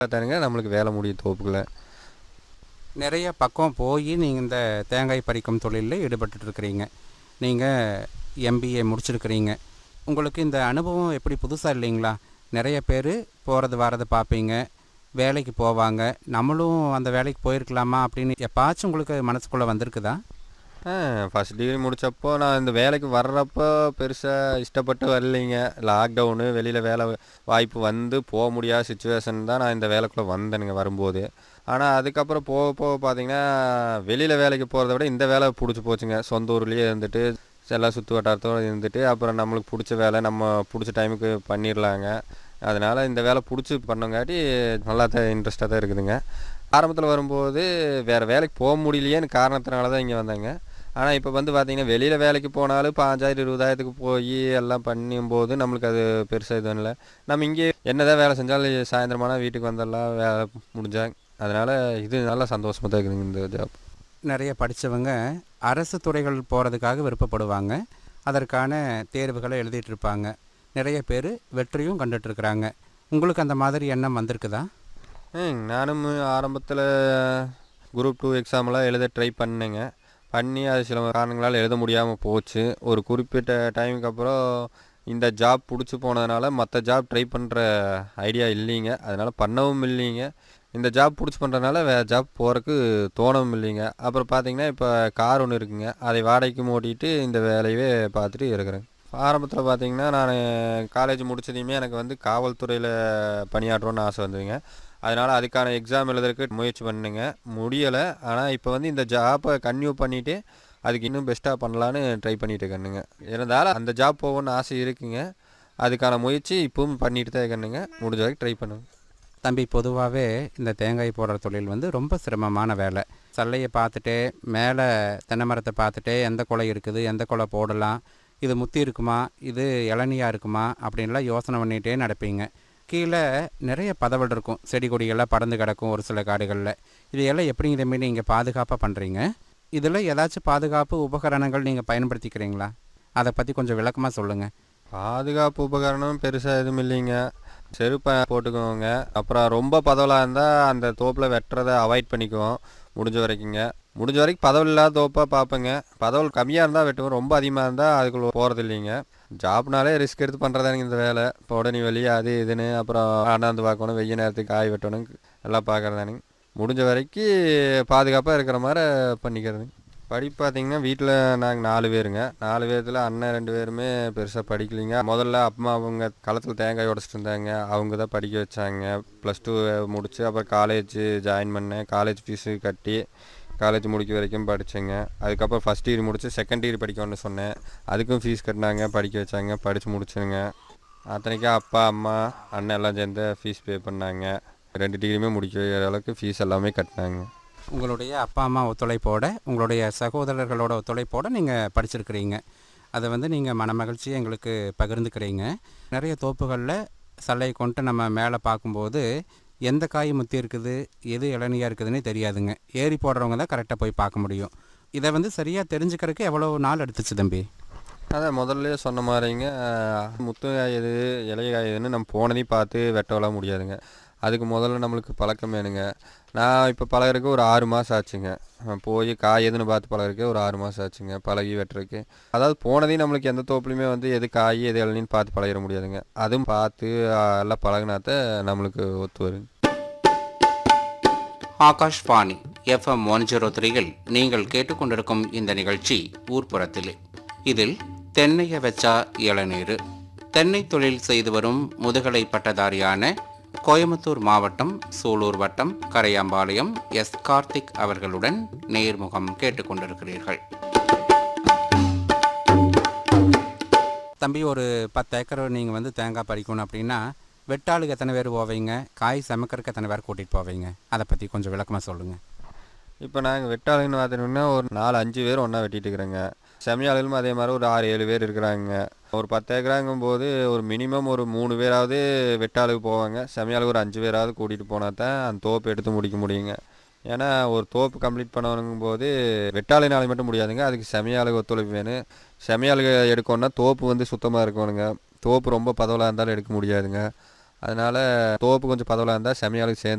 தானுங்க நம்மளுக்கு வேலை முடியும் தோப்புக்குள்ள நிறைய பக்கம் போய் நீங்கள் இந்த தேங்காய் பறிக்கும் தொழிலில் ஈடுபட்டுட்டு இருக்கிறீங்க நீங்கள் எம்பிஏ முடிச்சிருக்கிறீங்க உங்களுக்கு இந்த அனுபவம் எப்படி புதுசாக இல்லைங்களா நிறைய பேர் போகிறது வரது பார்ப்பீங்க வேலைக்கு போவாங்க நம்மளும் அந்த வேலைக்கு போயிருக்கலாமா அப்படின்னு எப்பாச்சும் உங்களுக்கு மனசுக்குள்ளே வந்திருக்குதா ஃபஸ்ட் டிகிரி முடித்தப்போ நான் இந்த வேலைக்கு வர்றப்போ பெருசாக இஷ்டப்பட்டு வரலைங்க லாக்டவுனு வெளியில் வேலை வாய்ப்பு வந்து போக முடியாத சுச்சுவேஷன் தான் நான் இந்த வேலைக்குள்ளே வந்தேனுங்க வரும்போது ஆனால் அதுக்கப்புறம் போக போக பார்த்தீங்கன்னா வெளியில் வேலைக்கு போகிறத விட இந்த வேலை பிடிச்சி போச்சுங்க சொந்த ஊர்லேயே இருந்துட்டு எல்லாம் சுற்று வட்டாரத்தோடு இருந்துட்டு அப்புறம் நம்மளுக்கு பிடிச்ச வேலை நம்ம பிடிச்ச டைமுக்கு பண்ணிடலாங்க அதனால் இந்த வேலை பிடிச்சி பண்ணங்காட்டி நல்லா தான் இன்ட்ரெஸ்ட்டாக தான் இருக்குதுங்க ஆரம்பத்தில் வரும்போது வேறு வேலைக்கு போக முடியலையேன்னு காரணத்தினால தான் இங்கே வந்தேங்க ஆனால் இப்போ வந்து பார்த்தீங்கன்னா வெளியில் வேலைக்கு போனாலும் பாஞ்சாயிரம் இருபதாயிரத்துக்கு போய் எல்லாம் பண்ணும்போது நம்மளுக்கு அது பெருசாக இது இல்லை நம்ம இங்கே என்னதான் வேலை செஞ்சாலும் சாயந்தரமான வீட்டுக்கு வந்துடலாம் வேலை முடிஞ்சாங்க அதனால் இது நல்லா சந்தோஷமாக தான் இருக்குதுங்க இந்த ஜாப் நிறைய படித்தவங்க அரசு துறைகள் போகிறதுக்காக விருப்பப்படுவாங்க அதற்கான தேர்வுகளை எழுதிட்டு இருப்பாங்க நிறைய பேர் வெற்றியும் கண்டுட்ருக்குறாங்க உங்களுக்கு அந்த மாதிரி எண்ணம் வந்திருக்குதா ம் நானும் ஆரம்பத்தில் குரூப் டூ எக்ஸாம்லாம் எழுத ட்ரை பண்ணேங்க பண்ணி அது சில காரணங்களால் எழுத முடியாமல் போச்சு ஒரு குறிப்பிட்ட டைமுக்கு அப்புறம் இந்த ஜாப் பிடிச்சி போனதுனால மற்ற ஜாப் ட்ரை பண்ணுற ஐடியா இல்லைங்க அதனால் பண்ணவும் இல்லைங்க இந்த ஜாப் பிடிச்சி பண்ணுறதுனால வேறு ஜாப் போகிறதுக்கு தோணவும் இல்லைங்க அப்புறம் பார்த்தீங்கன்னா இப்போ கார் ஒன்று இருக்குங்க அதை வாடகைக்கு ஓட்டிட்டு இந்த வேலையவே பார்த்துட்டு இருக்கிறேங்க ஆரம்பத்தில் பார்த்தீங்கன்னா நான் காலேஜ் முடிச்சதையுமே எனக்கு வந்து காவல்துறையில் பணியாற்றணும்னு ஆசை வந்ததுங்க அதனால் அதுக்கான எக்ஸாம் எழுதுறதுக்கு முயற்சி பண்ணுங்க முடியலை ஆனால் இப்போ வந்து இந்த ஜாப்பை கன்டினியூ பண்ணிவிட்டு அதுக்கு இன்னும் பெஸ்ட்டாக பண்ணலான்னு ட்ரை பண்ணிட்டு இருக்கேனுங்க இருந்தாலும் அந்த ஜாப் போகணுன்னு ஆசை இருக்குங்க அதுக்கான முயற்சி இப்பவும் பண்ணிட்டு தான் இருக்கேனுங்க முடிஞ்ச வரைக்கும் ட்ரை பண்ணுங்க தம்பி பொதுவாகவே இந்த தேங்காய் போடுற தொழில் வந்து ரொம்ப சிரமமான வேலை சல்லையை பார்த்துட்டே மேலே தென்னை மரத்தை பார்த்துட்டே எந்த குலை இருக்குது எந்த குலை போடலாம் இது முத்தி இருக்குமா இது இளநியாக இருக்குமா அப்படின்லாம் யோசனை பண்ணிகிட்டே நடப்பீங்க கீழே நிறைய பதவல் இருக்கும் செடி கொடிகள்லாம் பறந்து கிடக்கும் ஒரு சில காடுகளில் இதையெல்லாம் எப்படிங்க தம்பி நீங்கள் பாதுகாப்பாக பண்ணுறீங்க இதில் ஏதாச்சும் பாதுகாப்பு உபகரணங்கள் நீங்கள் பயன்படுத்திக்கிறீங்களா அதை பற்றி கொஞ்சம் விளக்கமாக சொல்லுங்கள் பாதுகாப்பு உபகரணம் பெருசாக எதுவும் இல்லைங்க செருப்பை போட்டுக்குவோங்க அப்புறம் ரொம்ப பதவலாக இருந்தால் அந்த தோப்பில் வெட்டுறதை அவாய்ட் பண்ணிக்குவோம் முடிஞ்ச வரைக்குங்க முடிஞ்ச வரைக்கும் பதவல் இல்லாத தோப்பாக பார்ப்பேங்க பதவல் கம்மியாக இருந்தால் வெட்டுவோம் ரொம்ப அதிகமாக இருந்தால் அதுக்குள்ள போகிறது இல்லைங்க ஜாப்னாலே ரிஸ்க் எடுத்து பண்ணுறதானுங்க இந்த வேலை இப்போ உடனே வெளியே அது இதுன்னு அப்புறம் அண்ணாந்து பார்க்கணும் வெய்ய நேரத்துக்கு காய் வெட்டணும் எல்லாம் பார்க்குறதானுங்க முடிஞ்ச வரைக்கும் பாதுகாப்பாக இருக்கிற மாதிரி பண்ணிக்கிறது படிப்பு பார்த்தீங்கன்னா வீட்டில் நாங்கள் நாலு பேருங்க நாலு பேர்த்தில் அண்ணன் ரெண்டு பேருமே பெருசாக படிக்கலைங்க முதல்ல அம்மா அவங்க களத்தில் தேங்காய் உடச்சிட்டு இருந்தாங்க அவங்க தான் படிக்க வச்சாங்க ப்ளஸ் டூ முடித்து அப்புறம் காலேஜ் ஜாயின் பண்ணேன் காலேஜ் ஃபீஸு கட்டி காலேஜ் முடிக்க வரைக்கும் படித்தேங்க அதுக்கப்புறம் ஃபஸ்ட் டிகிரி முடித்து செகண்ட் டிகிரி படிக்கணும்னு சொன்னேன் அதுக்கும் ஃபீஸ் கட்டினாங்க படிக்க வச்சாங்க படித்து முடிச்சேங்க அத்தனைக்கும் அப்பா அம்மா அண்ணன் எல்லாம் சேர்ந்து ஃபீஸ் பே பண்ணாங்க ரெண்டு டிகிரியுமே முடிக்கிற அளவுக்கு ஃபீஸ் எல்லாமே கட்டினாங்க உங்களுடைய அப்பா அம்மா ஒத்துழைப்போட உங்களுடைய சகோதரர்களோட ஒத்துழைப்போட நீங்கள் படிச்சிருக்கிறீங்க அதை வந்து நீங்கள் மனமகிழ்ச்சியை எங்களுக்கு பகிர்ந்துக்கிறீங்க நிறைய தோப்புகளில் சல்லையை கொண்டு நம்ம மேலே பார்க்கும்போது எந்த காய் முத்தி இருக்குது எது இளநியாக இருக்குதுன்னே தெரியாதுங்க ஏறி போடுறவங்க தான் கரெக்டாக போய் பார்க்க முடியும் இதை வந்து சரியாக தெரிஞ்சுக்கிறதுக்கு எவ்வளோ நாள் எடுத்துச்சு தம்பி அதான் முதல்ல சொன்ன மாதிரிங்க முத்து காய் எது இலைய காய் எதுன்னு நம்ம போனதையும் பார்த்து வெட்டவெல்லாம் முடியாதுங்க அதுக்கு முதல்ல நம்மளுக்கு பழக்கம் வேணுங்க நான் இப்போ பழகுறதுக்கு ஒரு ஆறு மாதம் ஆச்சுங்க நான் போய் காய் எதுன்னு பார்த்து பழகுறதுக்கு ஒரு ஆறு மாதம் ஆச்சுங்க பழகி வெட்டுறதுக்கு அதாவது போனதையும் நம்மளுக்கு எந்த தோப்புலையுமே வந்து எது காய் எது இளநின்னு பார்த்து பழகிட முடியாதுங்க அதுவும் பார்த்து ஆ, எல்லாம் பழகினாத்த நம்மளுக்கு ஒத்து வருங்க ஆகாஷ்வாணி எஃப்எம் ஒன் ஜீரோ த்ரீயில் நீங்கள் கேட்டுக்கொண்டிருக்கும் இந்த நிகழ்ச்சி ஊர்ப்புறத்திலே இதில் தென்னைய வச்சா இளநீர் தென்னை தொழில் செய்து வரும் முதுகலை பட்டதாரியான கோயம்புத்தூர் மாவட்டம் சூலூர் வட்டம் கரையாம்பாளையம் எஸ் கார்த்திக் அவர்களுடன் நேர்முகம் கேட்டுக்கொண்டிருக்கிறீர்கள் தம்பி ஒரு பத்து ஏக்கர் நீங்கள் வந்து தேங்காய் பறிக்கணும் அப்படின்னா வெட்டாளுக்கு எத்தனை பேர் போவீங்க காய் சமைக்கிறதுக்கு எத்தனை பேர் கூட்டிகிட்டு போவீங்க அதை பற்றி கொஞ்சம் விளக்கமாக சொல்லுங்கள் இப்போ நாங்கள் வெட்டாளுன்னு பார்த்தீங்கன்னா ஒரு நாலு அஞ்சு பேர் ஒன்றா வெட்டிட்டு இருக்கிறோங்க செமையாளுகளும் அதே மாதிரி ஒரு ஆறு ஏழு பேர் இருக்கிறாங்க ஒரு பத்து ஏக்கராங்கும் போது ஒரு மினிமம் ஒரு மூணு பேராவது வெட்டாளுக்கு போவாங்க செமையாளுக்கு ஒரு அஞ்சு பேராவது கூட்டிகிட்டு போனால் தான் அந்த தோப்பு எடுத்து முடிக்க முடியுங்க ஏன்னா ஒரு தோப்பு கம்ப்ளீட் பண்ணணுங்கும் போது வெட்டாளினால மட்டும் முடியாதுங்க அதுக்கு செமையாளுக்கு ஒத்துழைப்பு வேணும் செமையாளுக்கு எடுக்கணும்னா தோப்பு வந்து சுத்தமாக இருக்கணுங்க தோப்பு ரொம்ப பதவலாக இருந்தாலும் எடுக்க முடியாதுங்க அதனால் தோப்பு கொஞ்சம் பதவலாக இருந்தால் செமையாளுக்கு சேர்ந்து